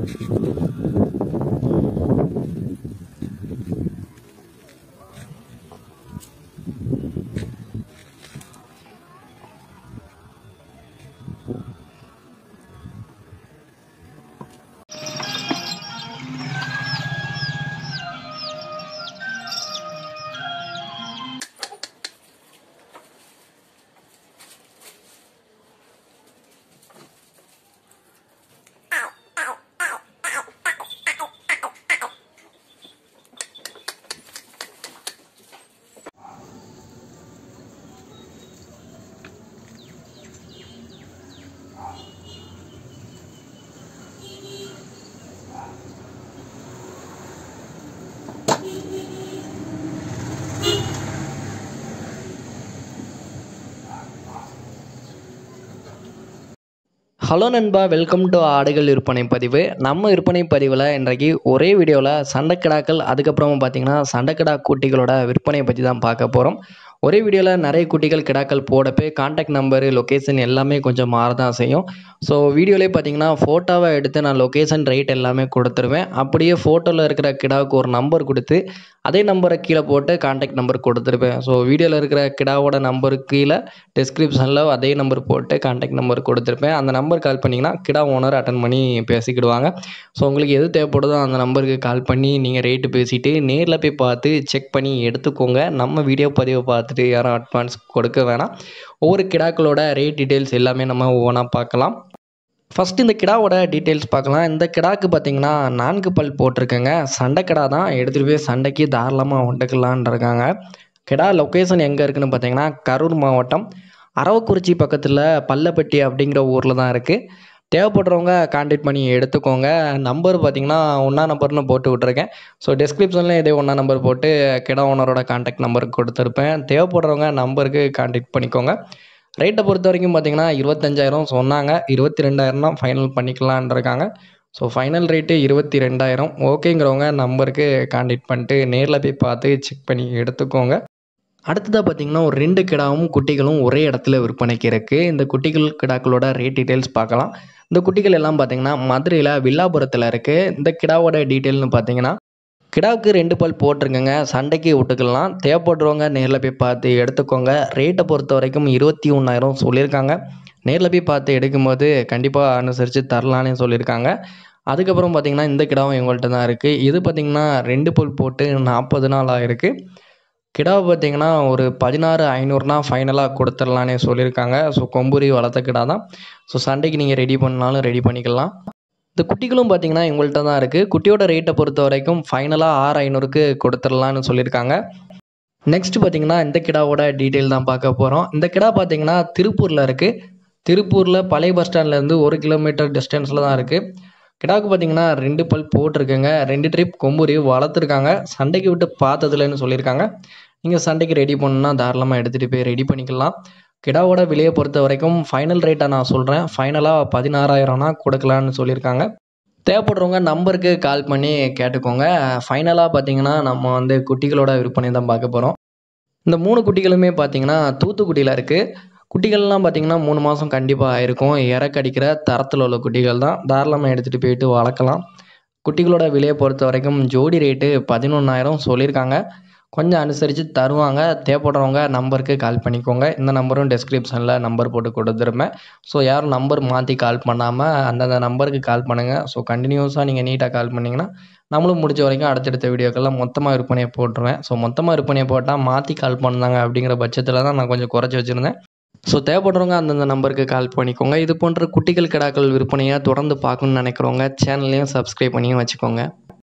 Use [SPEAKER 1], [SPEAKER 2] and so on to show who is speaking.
[SPEAKER 1] hello நண்பா welcome to ஆடுகள் விற்பனை பதிவு நம்ம விற்பனை பதிவில் இன்றைக்கு ஒரே வீடியோவில் சண்டைக்கிடாக்கள் அதுக்கப்புறமா பார்த்தீங்கன்னா சண்டைக்கிடா குட்டிகளோட விற்பனையை பற்றி தான் பார்க்க போகிறோம் ஒரே வீடியோவில் நிறைய குட்டிகள் கிடாக்கள் போடப்பே காண்டாக்ட் நம்பரு லொக்கேஷன் எல்லாமே கொஞ்சம் மாற தான் செய்யும் ஸோ வீடியோலேயே பார்த்தீங்கன்னா ஃபோட்டோவை எடுத்து நான் லொக்கேஷன் ரேட் எல்லாமே கொடுத்துருவேன் அப்படியே ஃபோட்டோவில் இருக்கிற கிடாவுக்கு ஒரு நம்பர் கொடுத்து அதே நம்பரை கீழே போட்டு காண்டாக்ட் நம்பர் கொடுத்துருப்பேன் ஸோ வீடியோவில் இருக்கிற கிடாவோட நம்பருக்கு கீழே டிஸ்கிரிப்ஷனில் அதே நம்பர் போட்டு காண்டாக்ட் நம்பர் கொடுத்துருப்பேன் அந்த நம்பர் கால் பண்ணிங்கன்னா கிடா ஓனர் அட்டன் பண்ணி பேசிக்கிடுவாங்க ஸோ உங்களுக்கு எது தேவைப்படுதோ அந்த நம்பருக்கு கால் பண்ணி நீங்கள் ரேட்டு பேசிவிட்டு நேரில் போய் பார்த்து செக் பண்ணி எடுத்துக்கோங்க நம்ம வீடியோ பதிவை பார்த்துட்டு யாரும் அட்வான்ஸ் கொடுக்க வேணாம் ஒவ்வொரு கிடாக்களோட ரேட் டீட்டெயில்ஸ் எல்லாமே நம்ம ஒவ்வொன்றா பார்க்கலாம் ஃபஸ்ட் இந்த கிடாவோட டீட்டெயில்ஸ் பார்க்கலாம் இந்த கிடாக்கு பார்த்தீங்கன்னா நான்கு பல் போட்டிருக்கேங்க சண்டை கிடா தான் எடுத்துகிட்டு போய் சண்டைக்கு தாராளமாக ஒட்டுக்கலான் இருக்காங்க கிடா லொக்கேஷன் எங்கே இருக்குன்னு பார்த்தீங்கன்னா கரூர் மாவட்டம் அரவக்குறிச்சி பக்கத்தில் பல்லப்பட்டி அப்படிங்கிற ஊரில் தான் இருக்குது தேவைப்படுறவங்க கான்டாக்ட் பண்ணி எடுத்துக்கோங்க நம்பர் பார்த்தீங்கன்னா ஒன்றா நம்பர்னு போட்டு விட்ருக்கேன் ஸோ டிஸ்கிரிப்ஷனில் இதே ஒன்றா நம்பர் போட்டு கிடா ஓனரோட கான்டாக்ட் நம்பர் கொடுத்துருப்பேன் தேவைப்படுறவங்க நம்பருக்கு கான்டாக்ட் பண்ணிக்கோங்க ரேட்டை பொறுத்த வரைக்கும் பார்த்தீங்கன்னா இருபத்தஞ்சாயிரம் சொன்னாங்க இருபத்தி ரெண்டாயிரம் தான் ஃபைனல் பண்ணிக்கலான் இருக்காங்க ஸோ ஃபைனல் ரேட்டு இருபத்தி ரெண்டாயிரம் ஓகேங்கிறவங்க நம்பருக்கு கான்டாக்ட் பண்ணிட்டு நேரில் போய் பார்த்து செக் பண்ணி எடுத்துக்கோங்க அடுத்ததாக பார்த்தீங்கன்னா ஒரு ரெண்டு கிடாவும் குட்டிகளும் ஒரே இடத்துல விற்பனைக்கு இருக்குது இந்த குட்டிகள் கிடாக்களோட ரேட் டீட்டெயில்ஸ் பார்க்கலாம் இந்த குட்டிகள் எல்லாம் பார்த்தீங்கன்னா மதுரையில் வில்லாபுரத்தில் இருக்குது இந்த கிடாவோட டீட்டெயில்னு பார்த்தீங்கன்னா கிடாவுக்கு ரெண்டு பல் போட்டிருக்கேங்க சண்டைக்கு விட்டுக்கலாம் தேவைப்படுறவங்க நேரில் போய் பார்த்து எடுத்துக்கோங்க ரேட்டை பொறுத்த வரைக்கும் இருபத்தி ஒன்றாயிரம் சொல்லியிருக்காங்க நேரில் போய் பார்த்து எடுக்கும்போது கண்டிப்பாக அனுசரித்து தரலான்னு சொல்லியிருக்காங்க அதுக்கப்புறம் பார்த்திங்கன்னா இந்த கிடாவும் எங்கள்கிட்ட தான் இருக்குது இது பார்த்திங்கன்னா ரெண்டு பல் போட்டு நாற்பது நாள் ஆகிருக்கு கிடாவை பார்த்திங்கன்னா ஒரு பதினாறு ஐநூறுனா ஃபைனலாக கொடுத்துடலானே சொல்லியிருக்காங்க ஸோ கொம்புரி வளர்த்த கிடா தான் ஸோ சண்டைக்கு நீங்கள் ரெடி பண்ணாலும் ரெடி பண்ணிக்கலாம் இந்த குட்டிகளும் பார்த்தீங்கன்னா எங்கள்கிட்ட தான் இருக்குது குட்டியோட ரேட்டை பொறுத்த வரைக்கும் ஃபைனலாக ஆறு ஐநூறுக்கு கொடுத்துடலான்னு சொல்லியிருக்காங்க நெக்ஸ்ட் பார்த்தீங்கன்னா இந்த கிடாவோட டீட்டெயில் தான் பார்க்க போகிறோம் இந்த கிடா பார்த்தீங்கன்னா திருப்பூரில் இருக்குது திருப்பூரில் பழைய பஸ் ஸ்டாண்ட்லேருந்து ஒரு கிலோமீட்டர் டிஸ்டன்ஸில் தான் இருக்குது கிடாவுக்கு பார்த்தீங்கன்னா ரெண்டு பல் போட்டிருக்குங்க ரெண்டு ட்ரிப் கொம்புரி வளர்த்துருக்காங்க சண்டைக்கு விட்டு பார்த்ததுலன்னு சொல்லியிருக்காங்க நீங்கள் சண்டைக்கு ரெடி பண்ணணுன்னா தாராளமாக எடுத்துகிட்டு போய் ரெடி பண்ணிக்கலாம் கிடாவோட விலையை பொறுத்த வரைக்கும் ஃபைனல் ரேட்டை நான் சொல்கிறேன் ஃபைனலாக பதினாறாயிரம்னா கொடுக்கலான்னு சொல்லியிருக்காங்க தேவைப்படுறவங்க நம்பருக்கு கால் பண்ணி கேட்டுக்கோங்க ஃபைனலாக பார்த்தீங்கன்னா நம்ம வந்து குட்டிகளோட விற்பனை தான் பார்க்க போகிறோம் இந்த மூணு குட்டிகளுமே பார்த்தீங்கன்னா தூத்துக்குடியில் இருக்குது குட்டிகள்லாம் பார்த்தீங்கன்னா மூணு மாதம் கண்டிப்பாக ஆயிருக்கும் இறக்கடிக்கிற தரத்தில் உள்ள குட்டிகள் தான் தாராளமாக எடுத்துகிட்டு போயிட்டு வளர்க்கலாம் குட்டிகளோட விலையை பொறுத்த வரைக்கும் ஜோடி ரேட்டு பதினொன்றாயிரம் சொல்லியிருக்காங்க கொஞ்சம் அனுசரித்து தருவாங்க தேவைப்படுறவங்க நம்பருக்கு கால் பண்ணிக்கோங்க இந்த நம்பரும் டெஸ்கிரிப்ஷனில் நம்பர் போட்டு கொடுத்துருப்பேன் ஸோ யாரும் நம்பர் மாற்றி கால் பண்ணாமல் அந்தந்த நம்பருக்கு கால் பண்ணுங்கள் ஸோ கண்டினியூஸாக நீங்கள் நீட்டாக கால் பண்ணிங்கன்னா நம்மளும் முடிஞ்ச வரைக்கும் அடுத்தடுத்த வீடியோக்கெல்லாம் மொத்தமாக விற்பனையை போட்டுருவேன் ஸோ மொத்தமாக விற்பனையை போட்டால் மாற்றி கால் பண்ணாங்க அப்படிங்கிற பட்சத்தில் தான் நான் கொஞ்சம் குறைச்சி வச்சுருந்தேன் ஸோ தேவைப்படுறவங்க அந்தந்த நம்பருக்கு கால் பண்ணிக்கோங்க இது போன்ற குட்டிகள் கிடாக்கள் விற்பனையை தொடர்ந்து பார்க்கணுன்னு நினைக்கிறவங்க சேனல்லையும் சப்ஸ்கிரைப் பண்ணியும் வச்சுக்கோங்க